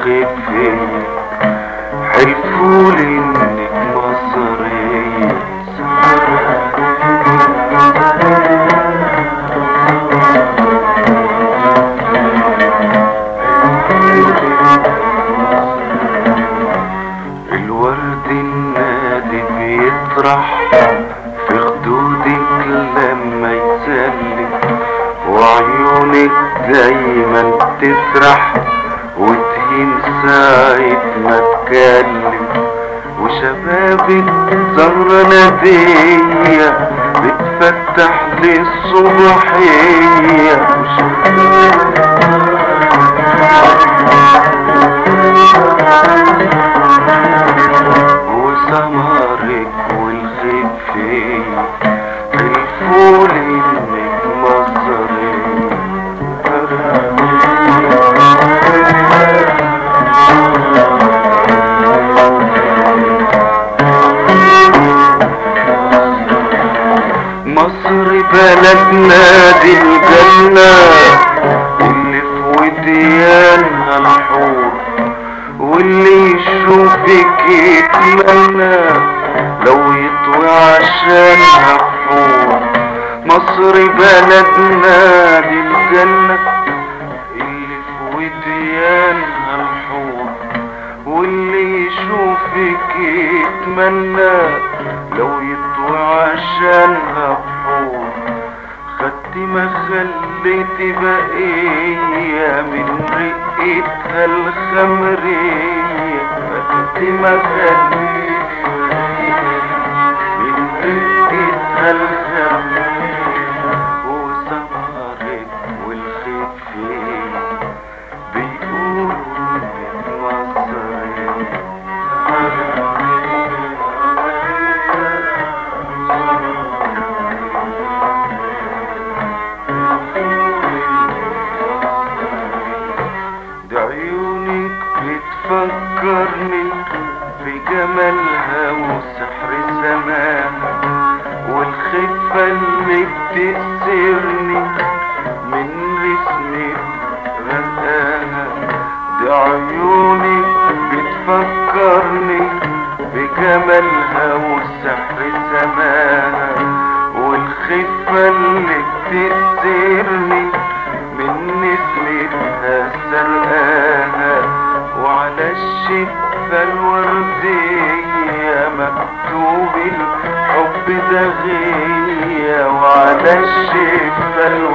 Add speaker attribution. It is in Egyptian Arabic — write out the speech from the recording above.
Speaker 1: والخفية حلفولي انك مصرية الورد النادي بيطرح في خدودك لما يسلم وعيونك دايما تسرح وتهين ساعة ما تكلم وشبابك زهرة نادية بتفتح للصبحية وسمرك والخفية الفول انك مصري مصر بلدنا دي الجنة اللي في وديانها الحور واللي يشوفك يتمنى لو يطوي عشانها بحور مصر بلدنا دي الجنة اللي في وديانها الحور واللي يشوفك يتمنى لو يطوي عشانها بحور خدت ما خليت بقية من رقتها الخمرية خدت ما خليت من رقتها الخمرية وسمرت والخفية بيقولوا انك مصرية ده عيونك بتفكرني بجمالها وسحر سماها والخفة اللي بتأسرني من رسمك غرقاها ده عيونك بتفكرني بجمالها وسحر سماها والخفة اللي بتأسرني من نسمتها سرقاها وعلى الشفة الوردية مكتوب الحب ده غية وعلى الشفة الوردية